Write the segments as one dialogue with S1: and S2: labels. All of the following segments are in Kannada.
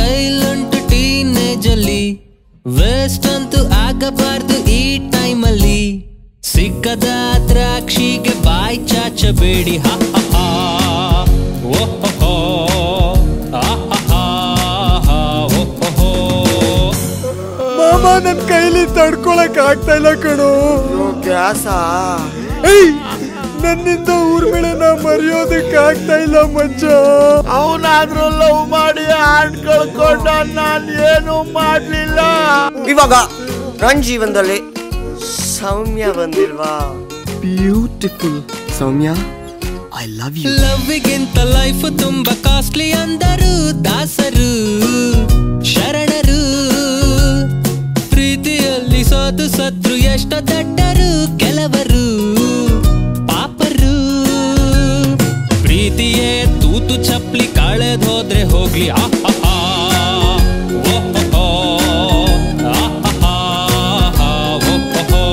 S1: ಕೈಲುಂಟು ಟೀನೇಜಲ್ಲಿ ವೇಸ್ಟ್ ಅಂತೂ ಆಗಬಾರ್ದು ಈ ಟೈಮಲ್ಲಿ ಸಿಕ್ಕದ ದ್ರಾಕ್ಷಿಗೆ ಬಾಯಿ ಚಾಚಬೇಡಿ ಹಾ ಹಾ ಹಾ. ಓ ಹೋ ಹೋ. ಆ ಹಾ ಹಾ ಹಾ. ಓ ಹೋ ಹೋ.
S2: ಮಾಮ ನನ್ ಕೈಲಿ ತಡ್ಕೊಳಕ್ ಆಗ್ತಾ ಇಲ್ಲ ಕಣೋ
S3: ಗ್ಯಾಸಾ
S2: ಏಯ್ ನನ್ನಿಂದ ಊರ್ಮಿಳನ ಮರೆಯೋದಕ್ಕೆ ಆಗ್ತಾ ಇಲ್ಲ ಮಚ್ಚ
S3: ಅವನಾದ್ರೂ ಲವ್ ಮಾಡಿ ಹಾಡ್ ಕಳ್ಕೊಂಡ ನಾನ್ ಏನು ಮಾಡ್ಲಿಲ್ಲ ಇವಾಗ ನನ್ ಜೀವನದಲ್ಲಿ ಸೌಮ್ಯ ಬಂದಿಲ್ವಾ beautiful Soumya I love you
S1: ಲವ್ಗಿಂತ ಲೈಫ್ ತುಂಬಾ ಕಾಸ್ಟ್ಲಿ ಅಂದರು ದಾಸರು ಶರಣರು ಪ್ರೀತಿಯಲ್ಲಿ ಸೋತು ಸತ್ರು ಎಷ್ಟ ದಡ್ಡರು ಕೆಲವರು ಪಾಪರು ಪ್ರೀತಿಯೇ ತೂತು ಚಪ್ಲಿ ಕಳೆದ್ ಹೋದ್ರೆ ಹೋಗ್ಲಿ ಆ ಹಾ ಹಾ. ಓ ಹೋ ಹೋ. ಆ ಹಾ ಹಾ ಹಾ. ಓ ಹೋ ಹೋ.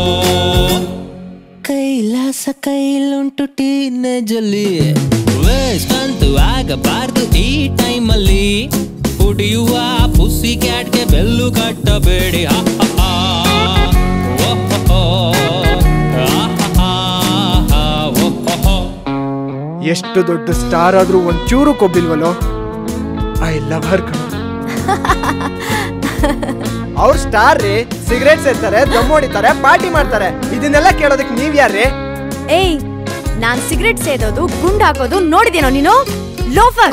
S1: ಕೈಲಾಸ ಕೈಲುಂಟು ಟೀನೇಜಲ್ಲಿ ವೇಸ್ಟ್ ಅಂತೂ ಆಗಬಾರ್ದು ಈ ಟೈಮಲ್ಲಿ ಕುಡಿಯುವ ಪುಸಿ ಕ್ಯಾಟ್ಗೆ ಬೆಲ್ಲು ಕಟ್ಟಬೇಡಿ ಆ ಹಾ ಹಾ. ಓ ಹೋ ಹೋ. ಆ ಹಾ ಹಾ. ಓ ಹೋ ಹೋ.
S2: ಎಷ್ಟು ದೊಡ್ಡ ಸ್ಟಾರ್ ಆದ್ರೂ ಒಂಚೂರು ಕೊಬ್ಬಿಲ್ವಲ್ಲೋ ಐ ಲವ್ ಹರ್ ಕಣ ಅವ್ರ ಸ್ಟಾರ್ ರೀ ಸಿಗರೇಟ್ ಸೇರ್ತಾರೆ ದಮ್ ಹೊಡಿತಾರೆ ಪಾರ್ಟಿ ಮಾಡ್ತಾರೆ ಇದನ್ನೆಲ್ಲ ಕೇಳೋದಕ್ಕೆ ನೀವ್ ಯಾರ್ರಿ
S4: ಏಯ್ ನಾನ್ ಸಿಗರೆಟ್ ಸೇದೋದು ಗುಂಡ್ ಹಾಕೋದು ನೋಡಿದೇನೋ ನೀನು ಲೋಫರ್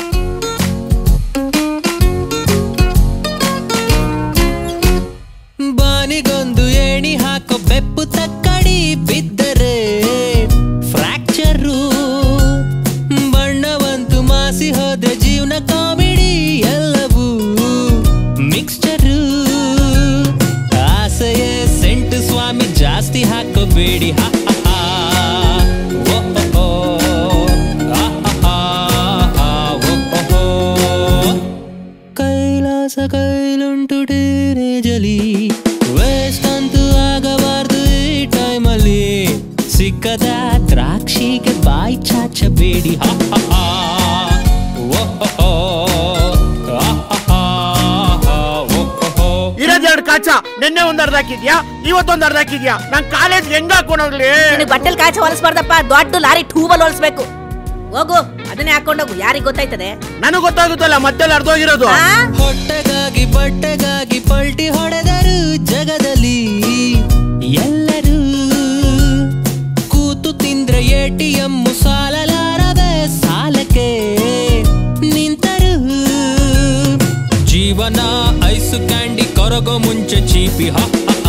S1: ಬಾನಿಗೊಂದು ಏಣಿ ಹಾಕೋ ಬೆಪ್ಪು ತಕ್ಕಡಿ ಬಿದ್ದರೆ ಫ್ರಾಕ್ಚರು ಬಣ್ಣವಂತೂ ಮಾಸಿ ಹೋದ್ರೆ ಜೀವನ ಕಾಮಿಡಿ ಎಲ್ಲವೂ ಮಿಕ್ಸ್ಚರು ಆಸೆಯೇ ಸೆಂಟು ಸ್ವಾಮಿ ಜಾಸ್ತಿ ಹಾಕೋಬೇಡಿ ಹಾ ಹಾ ಹಾ. ಓ ಹೋ ಹೋ. ಆ ಹಾ ಹಾ ಹಾ. ಓ ಹೋ ಹೋ. ಕೈಲಾಸ ಕೈಲುಂಟು ಟೀನೇಜಲಿ ವೇಸ್ಟ್ ಅಂತೂ ಆಗಬಾರ್ದು ಈ ಟೈಮಲ್ಲಿ ಸಿಕ್ಕದ ದ್ರಾಕ್ಷಿಗೆ ಬಾಯಿ ಚಾಚಬೇಡಿ ಹಾ ಹಾ ಹಾ. ಓ ಹೋ ಹೋ. ಆ ಹಾ ಹಾ ಹಾ. ಓ ಹೋ ಹೋ.
S3: ಇರೋದ್ ಎರಡು ಕಾಚ ನಿನ್ನೆ ಒಂದ್ ಅರ್ಧ ಹಾಕಿದ್ಯಾ ಇವತ್ತೊಂದ್ ಅರ್ಧ ಹಾಕಿದ್ಯಾ ನಾನ್ ಕಾಲೇಜ್ ಹೆಂಗ್ ಹಾಕೊಂಡೋಗ್ಲಿ
S5: ನಿನಗೆ ಬಟ್ಟೆಲ್ ಕಾಚ ಹೊಲಸ್ಬಾರ್ದಪ್ಪ ದೊಡ್ಡ ಲಾರಿ ಟೂಬಲ್ ಹೊಲಸ್ಬೇಕು ಹೋಗು ಅದನ್ನೇ ಹಾಕೊಂಡೋಗು ಯಾರಿಗ್ ಗೊತ್ತಾಯ್ತದೆ
S3: ನನಗ್ ಗೊತ್ತಾಗುತ್ತಲ್ಲ ಮತ್ತೆಲ್ಲ ಅರ್ಧೋಗಿರೋದು
S5: ಆ?
S1: ಹೊಟ್ಟೆಗಾಗಿ ಬಟ್ಟೆಗಾಗಿ ಪಲ್ಟಿ ಹೊಡೆದರು ಜಗದಲ್ಲಿ ಎಲ್ಲರೂ ಕೂತು ತಿಂದ್ರೆ ಎ ಟಿ ಎಂ ಸಾಲಲಾರದೆ ಸಾಲಕ್ಕೆ ನಿಂತರು ಜೀವನ ಐಸು ಕ್ಯಾಂಡಿ ಕೊರಗೋ ಮುಂಚೆ ಚೀಪಿ ಹ ಹ